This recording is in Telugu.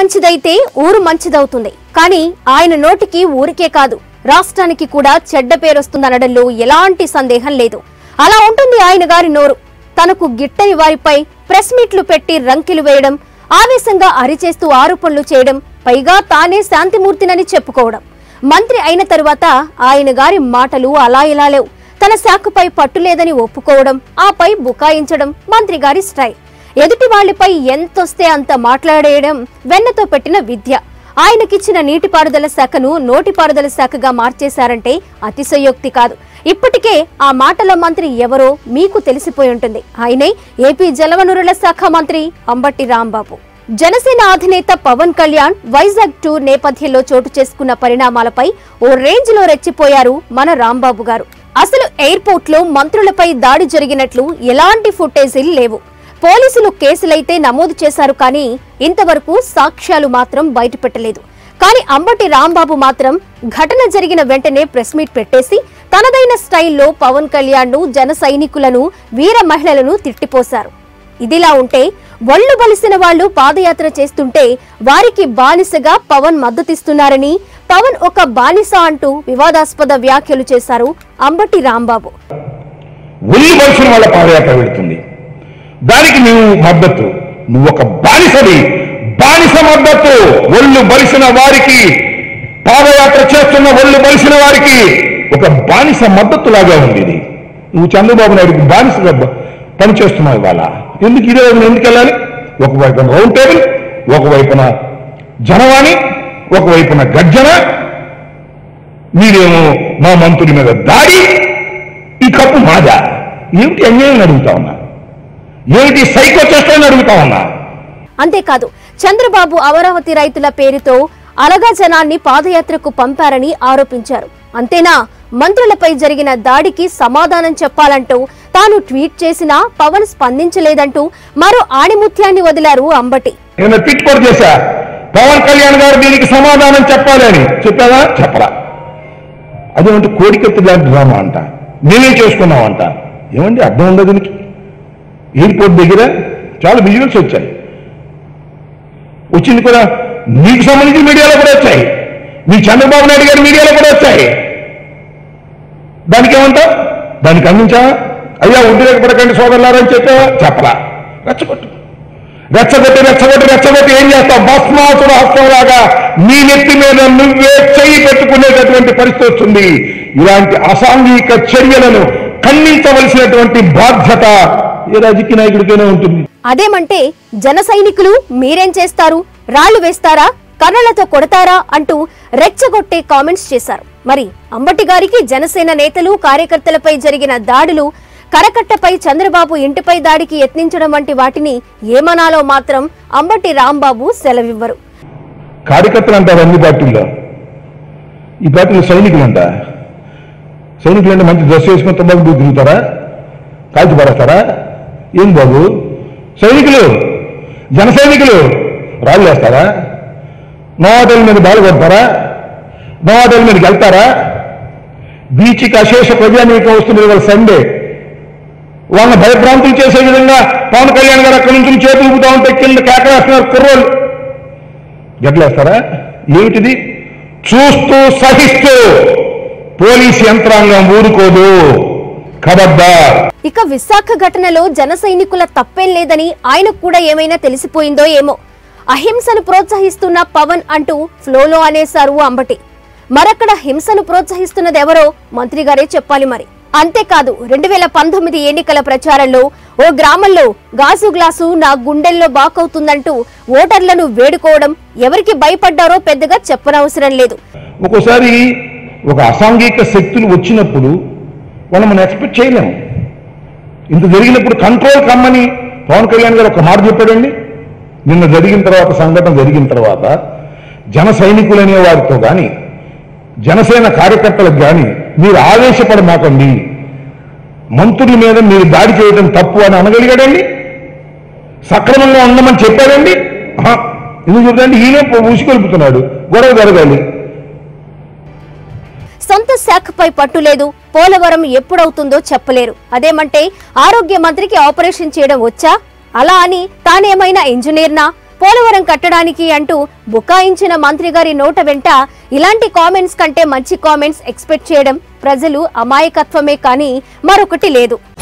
మంచిదైతే ఊరు మంచిదవుతుంది కానీ ఆయన నోటికి ఊరికే కాదు రాష్ట్రానికి కూడా చెడ్డ పేరొస్తుందనడంలో ఎలాంటి సందేహం లేదు అలా ఉంటుంది ఆయన గారి నోరు తనకు గిట్టని వారిపై ప్రెస్ మీట్లు పెట్టి రంకెలు వేయడం ఆవేశంగా అరిచేస్తూ ఆరోపణలు చేయడం పైగా తానే శాంతిమూర్తినని చెప్పుకోవడం మంత్రి అయిన తరువాత ఆయన గారి మాటలు అలా ఇలా లేవు తన శాఖపై పట్టులేదని ఒప్పుకోవడం ఆపై బుకాయించడం మంత్రి గారి స్టైల్ ఎదుటి వాళ్ళపై ఎంతొస్తే అంత మాట్లాడేయడం వెన్నతో పెట్టిన విద్య ఆయనకిచ్చిన నీటిపారుదల శాఖను నోటిపారుదల శాఖగా మార్చేశారంటే అతిశయోక్తి కాదు ఇప్పటికే ఆ మాటల మంత్రి ఎవరో మీకు తెలిసిపోయి ఉంటుంది ఆయనే ఏపీ జలవనరుల శాఖ మంత్రి అంబట్టి రాంబాబు జనసేన అధినేత పవన్ కళ్యాణ్ వైజాగ్ టూర్ నేపథ్యంలో చోటు చేసుకున్న పరిణామాలపై ఓ రేంజ్ లో రెచ్చిపోయారు మన రాంబాబు గారు అసలు ఎయిర్పోర్ట్ లో మంత్రులపై దాడి జరిగినట్లు ఎలాంటి ఫుటేజీలు లేవు పోలీసులు కేసులైతే నమోదు చేశారు కానీ ఇంతవరకు సాక్ష్యాలు మాత్రం బయటపెట్టలేదు కానీ అంబటి రాంబాబు మాత్రం ఘటన జరిగిన వెంటనే ప్రెస్ మీట్ పెట్టేసి తనదైన స్టైల్లో పవన్ కళ్యాణ్ ను జన సైనికులను వీర మహిళలను తిట్టిపోశారు ఇదిలా ఉంటే ఒళ్ళు బలిసిన వాళ్ళు పాదయాత్ర చేస్తుంటే వారికి బానిసగా పవన్ మద్దతిస్తున్నారని పవన్ ఒక బానిస అంటూ వివాదాస్పద వ్యాఖ్యలు చేశారు అంబటి రాంబాబు ఒళ్ళు బలిసిన వాళ్ళ పాదయాత్ర వెళుతుంది దానికి నువ్వు మద్దతు నువ్వు ఒక బానిసవి బానిస మద్దతు ఒళ్ళు బలిసిన వారికి పాదయాత్ర చేస్తున్న ఒళ్ళు బలిసిన వారికి ఒక బానిస మద్దతులాగా ఉంది ఇది నువ్వు చంద్రబాబు నాయుడుకి బానిసగా బ- పనిచేస్తున్నావు ఇవాళ ఎందుకు ఇదే రోజున ఎందుకు వెళ్ళాలి ఒకవైపున రౌండ్ టేబుల్ ఒకవైపున జనవాణి ఒకవైపున గర్జన మీరేమో మా మంత్రుల మీద దాడి ఈ కప్పు మాదా ఏమిటి అన్యాయం అడుగుతా ఉన్నా ఏమిటి సైకో చేస్తానని అడుగుతా ఉన్నా అంతేకాదు చంద్రబాబు అమరావతి రైతుల పేరుతో అలగా జనాన్ని పాదయాత్రకు పంపారని ఆరోపించారు అంతేనా మంత్రులపై జరిగిన దాడికి సమాధానం చెప్పాలంటూ తాను ట్వీట్ చేసినా పవన్ స్పందించలేదంటూ మరో ఆణిముత్యాన్ని వదిలారు అంబటి నేను ట్వీట్ కూడా చేశా పవన్ కళ్యాణ్ గారు దీనికి సమాధానం చెప్పాలి అని చెప్పావా చెప్పరా అదేమంటే కోడికత్తి లాంటి డ్రామా అంట మేమేం చేసుకున్నామంట ఏమండి అర్థం ఉందా దీనికి ఎయిర్పోర్ట్ దగ్గర చాలా విజువల్స్ వచ్చాయి వచ్చింది కూడా మీకు సంబంధించిన మీడియాలో కూడా వచ్చాయి మీ చంద్రబాబు నాయుడు గారి మీడియాలో కూడా వచ్చాయి దానికి ఏమంటావు దానికి అందించావా అయ్యా ఉద్రేకపడకండి సోదరులారని చెప్పావా చెప్పలా రెచ్చగొట్టు రెచ్చగొట్టి రెచ్చగొట్టి రెచ్చగొట్టి ఏం చేస్తావు భస్మాసుర హస్తంలాగా నీ నెత్తి మీద నువ్వే చెయ్యి పెట్టుకునేటటువంటి పరిస్థితి వస్తుంది ఇలాంటి అసాంఘిక చర్యలను ఖండించవలసినటువంటి బాధ్యత ఏ రాజకీయ నాయకుడికైనా ఉంటుంది అదేమంటే జన సైనికులు మీరేం చేస్తారు రాళ్లు వేస్తారా కర్రలతో కొడతారా అంటూ రెచ్చగొట్టే కామెంట్స్ చేశారు మరి అంబటి గారికి జనసేన నేతలు కార్యకర్తలపై జరిగిన దాడులు కరకట్టపై చంద్రబాబు ఇంటిపై దాడికి యత్నించడం వంటి వాటిని ఏమనాలో మాత్రం అంబటి రాంబాబు సెలవివ్వరు కార్యకర్తలు అంటారు అన్ని పార్టీల్లో ఈ పార్టీలో సైనికులు అంట సైనికులు అంటే మంచి డ్రెస్ వేసుకుని తుమ్మకు దూకి తిరుగుతారా కాల్చి పడేస్తారా ఏం బాబు సైనికులు జన సైనికులు రాళ్ళు వేస్తారా నోటల మీద బాలు కొడతారా నోటల మీదకి వెళ్తారా బీచ్కి అశేష ప్రజానీకం వస్తుంది ఇవాళ సండే వాళ్ళని భయభ్రాంతులు చేసే విధంగా పవన్ కళ్యాణ్ గారు అక్కడి నుంచి చేతులు ఊపుతా ఉంటే కింద కేకలేస్తున్నారు కుర్రోళ్ళు గట్లేస్తారా ఏమిటిది చూస్తూ సహిస్తూ పోలీస్ యంత్రాంగం ఊరుకోదు ఖబర్దార్ ఇక విశాఖ ఘటనలో జన సైనికుల తప్పేం లేదని ఆయనకు కూడా ఏమైనా తెలిసిపోయిందో ఏమో అహింసను ప్రోత్సహిస్తున్న పవన్ అంటూ ఫ్లోలో అనేశారు అంబటి మరక్కడ హింసను ప్రోత్సహిస్తున్నది ఎవరో మంత్రి గారే చెప్పాలి మరి అంతేకాదు రెండు వేల పంతొమ్మిది ఎన్నికల ప్రచారంలో ఓ గ్రామంలో గాజు గ్లాసు నా గుండెల్లో బాకవుతుందంటూ ఓటర్లను వేడుకోవడం ఎవరికి భయపడ్డారో పెద్దగా చెప్పనవసరం లేదు ఒక్కోసారి ఒక అసాంఘిక శక్తులు వచ్చినప్పుడు వాళ్ళు మనం ఎక్స్పెక్ట్ చేయలేము ఇంత జరిగినప్పుడు కంట్రోల్ కమ్మని పవన్ కళ్యాణ్ గారు ఒక మాట చెప్పాడండి నిన్న జరిగిన తర్వాత సంఘటన జరిగిన తర్వాత జన సైనికులు అనే వారితో కానీ జనసేన కార్యకర్తలకు కానీ మీరు ఆవేశపడమాకండి మంత్రుల మీద మీరు దాడి చేయడం తప్పు అని అనగలిగాడండి సక్రమంగా ఉండమని చెప్పాడండి ఆహా, ఎందుకు చెప్తాడంటే ఈయనే ఊసికొలుపుతున్నాడు గొడవ జరగాలి సొంత శాఖపై పట్టు లేదు పోలవరం ఎప్పుడవుతుందో చెప్పలేరు అదేమంటే ఆరోగ్య మంత్రికి ఆపరేషన్ చేయడం వచ్చా అలా అని తానేమైనా ఇంజనీర్నా పోలవరం కట్టడానికి అంటూ బుకాయించిన మంత్రి గారి నోట వెంట ఇలాంటి కామెంట్స్ కంటే మంచి కామెంట్స్ ఎక్స్పెక్ట్ చేయడం ప్రజలు అమాయకత్వమే కానీ మరొకటి లేదు